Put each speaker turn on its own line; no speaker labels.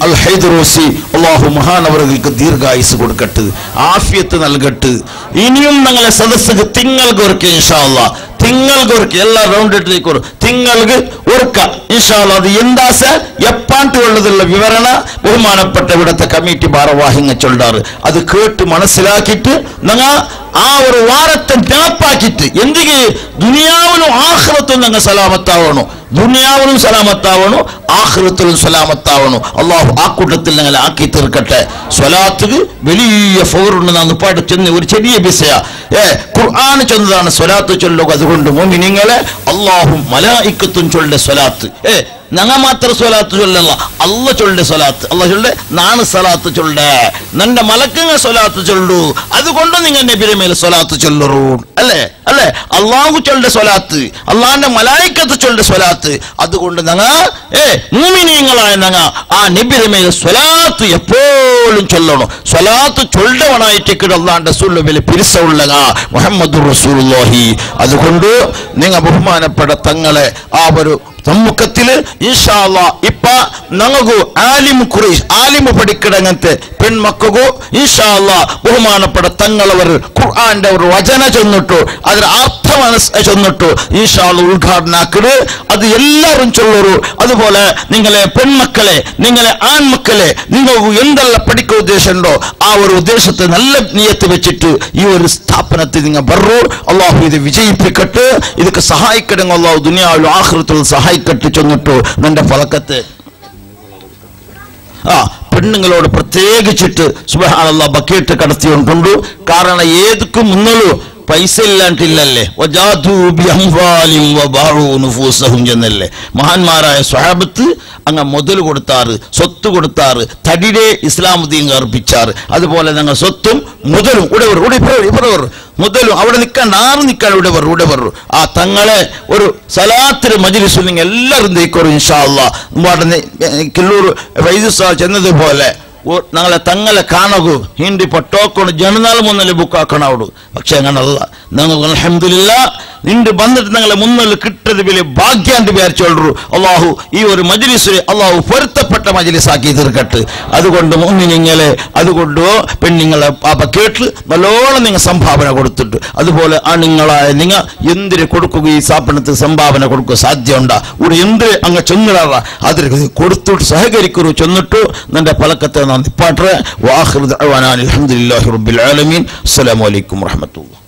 അൽ ഹൈദറോസി അള്ളാഹു മഹാനവറുകൾക്ക് ദീർഘായുസ് കൊടുക്കട്ട് ആഫിയത്ത് നൽകട്ട് ഇനിയും ഞങ്ങളെ സദസ്സുക്ക് തിങ്ങൾക്ക് ഒരുക്കെ ഇൻഷാല്ല ತಿಂಗಳಿಗೆ ಒರ್ಕ ಎಲ್ಲ ರೌಂಡ್ ಇಟ್ಲಿಕ್ಕೆ ತಿಂಗಳಿಗೆ ಒರ್ಕ ಇನ್ಶಾಲ್ಲ ಅದು ಎಂದಾಸ എപ്പാണ്ട് ഉള്ളതുള്ള വിവരണ ബഹുമാനപ്പെട്ട ഇവിടുത്തെ കമ്മിറ്റി ഭാരവാഹിങ്ങൾ ചൊല്ലാറ് അത് കേട്ട് മനസ്സിലാക്കിയിട്ട് ഞങ്ങൾ ആ ഒരു വാരത്തെ ജ്ഞാപ്പാക്കിയിട്ട് എന്തിക്ക് ദുനിയാവിലും ആഹ്റത്തും ഞങ്ങൾ സലാമത്താവണോ ദുനിയാവിലും സലാമത്താവണോ ആഹ്റത്തിലും സലാമത്താവണോ അള്ളാഹു ആ കൂട്ടത്തിൽ ഞങ്ങൾ ആക്കി തീർക്കട്ടെ സ്വലാത്തുക്ക് വലിയ ഫോറുണ്ട് നാം പാട്ട് ചെന്ന് ഒരു ചെറിയ വിഷയ ഏ ഖുർആൻ ചെന്നതാണ് സ്വലാത്ത് ചൊല്ലുക അതുകൊണ്ട് മോമിനിങ്ങളെ അള്ളാഹും മലായിക്കത്തും ചൊല്ലെ സ്വലാത്ത് ഏ ഞങ്ങൾ മാത്രം സ്വലാത്ത് ചൊല്ലല്ല അല്ല ചൊല്ലെ സ്വലാത്ത് അല്ല ചൊല്ലെ നാണ് സ്വലാത്ത് ചൊല്ലെ നന്റെ മലക്കങ്ങ സ്വലാത്ത് ചൊല്ലു അതുകൊണ്ട് നിങ്ങൾ നബിയുടെ മേലെ സ്വലാത്ത് ചൊല്ലറൂ അല്ലേ അല്ലേ അള്ളാഹു ചൊല്ലെ സ്വലാത്ത് അള്ളാഹിന്റെ മലായിക്കത്ത് ചൊല്ലെ സ്വലാത്ത് അതുകൊണ്ട് ഞങ്ങ ഏ മൂമിനീങ്ങളായ ഞങ്ങ ആ നബിയുടെ മേലെ സ്വലാത്ത് എപ്പോഴും ചൊല്ലണം സ്വലാത്ത് ചൊല്ലവണായിട്ട് അള്ളാന്റെ സുല്ലബിലെ പിരിസമുള്ളക മുഹമ്മദ് റസൂലുള്ളാഹി അതുകൊണ്ട് നിങ്ങൾ ബഹുമാനപ്പെട്ട തങ്ങളെ ആ ഒരു സമ്മുഖത്തില് ഇൻഷാല്ല ഇപ്പ ഞങ്ങൾക്കു ആലിമു ഖുറൈഷ് ആലിമു പഠിക്കടങ്ങത്തെ പെൺമക്കു ഇൻഷാല്ല ബഹുമാനപ്പെട്ട തങ്ങളവർ ഖുർആന്റെ ഒരു വചന ചൊന്നിട്ടു ಅದರ ಅರ್ಥ മനസ് ചൊന്നിട്ടു ഇൻഷാല്ല ഉദ്ഘാടനാക്കിട് അത് എല്ലാവരും ചൊല്ലರು അതുപോലെ നിങ്ങളെ പെൺമക്കളെ നിങ്ങളെ ആൺമക്കളെ നിങ്ങൾക്ക് എന്തെല്ലാം പഠിക്കാൻ ഉദ്ദേശമുണ്ടോ ആ ഒരു ഉദ്ദേശത്തെ നല്ല നിയത്ത് വെച്ചിട്ട് ഈ ഒരു സ്ഥാപനത്തിൽ നിങ്ങൾ ബറു അള്ളാഹു ഇത് വിജയിപ്പിക്കട്ടെ ഇതൊക്കെ സഹായിക്കണമെങ്കിൽ അള്ളാഹു ദുനിയാവിലും ആഹൃത്തിൽ സഹായിക്കട്ടെ ചെന്നിട്ടു നിന്റെ ഫലക്കത്ത് ആ പെണ്ണുങ്ങളോട് പ്രത്യേകിച്ചിട്ട് സുബഹാനല്ല ബക്കറ്റ് കടത്തിയോണ്ടുണ്ട് കാരണം ഏതൊക്കെ മുന്നോളൂ പൈസ ഇല്ലാണ്ടില്ലല്ലേ വജാദു ബിഅംവാലിൻ വബാഉ നുഫൂസഹും എന്നല്ലേ മഹാന്മാരായ സ്വഹാബത്ത് അങ്ങ് മുതൽ കൊടുത്താറ് സ്വത്ത് കൊടുത്താറ് തടിരെ ഇസ്ലാമുദ്ദീൻ അർപ്പിച്ചാറ് അതുപോലെ ഞങ്ങൾ സ്വത്തും മുതലും ഉടവർ ഉടവർ മുതലും അവിടെ നിൽക്കാണ്ട് ആറ് നിൽക്കാൻ ഉടവർ ഉടവർ ആ തങ്ങളെ ഒരു സലാത്തിന് മജിലിസ് നിങ്ങൾ എല്ലാവരും തേക്കോറും ഇൻഷാ അള്ളാ മുമ്പാടെ കില്ലൂർ വൈദ്യുസാ ചെന്നതുപോലെ ഓ ഞങ്ങളെ തങ്ങളെ കാണകു ಹಿಂಡಿ ಪಟ್ಟೋಕೊಂಡು ಜನನಾಲ್ ಮುನ್ನಲ್ಲಿ ಬುಕ್ ಹಾಕೋಣವಡು പക്ഷെ അങ്ങനല്ല ഞങ്ങൾ അലഹമില്ല നിന്റെ വന്നിട്ട് ഞങ്ങളെ മുന്നിൽ കിട്ടത് വലിയ ഭാഗ്യം എന്ന് വിചാരിച്ചോളൂ അള്ളാഹു ഈ ഒരു മജ്ലിസിൽ അള്ളാഹു പൊരുത്തപ്പെട്ട മജ്ലിസാക്കി തീർക്കട്ടെ അതുകൊണ്ട് മുന്നിനിങ്ങളെ അതുകൊണ്ട് പെണ്ണുങ്ങളെ പാപ്പ കേട്ട് നല്ലോണം നിങ്ങൾ സംഭാവന കൊടുത്തിട്ട് അതുപോലെ ആണുങ്ങളായ നിങ്ങൾ എന്തിന് കൊടുക്കുക ഈ സ്ഥാപനത്തിന് സംഭാവന കൊടുക്കുക സാധ്യമുണ്ടാ ഇവിടെ എന്ത് അങ്ങ് ചെന്നിടാറ അതിന് കൊടുത്തിട്ട് സഹകരിക്കൂ ചെന്നിട്ടു നിന്റെ പലക്കത്തെ നാം നിപ്പാട്ടെ വാഹൃദ് അലഹമുല്ലാഹി റബ്ബിൽ ആലമീൻ അസ്സലാമു അലൈക്കും വറഹ്മത്തുള്ളാഹി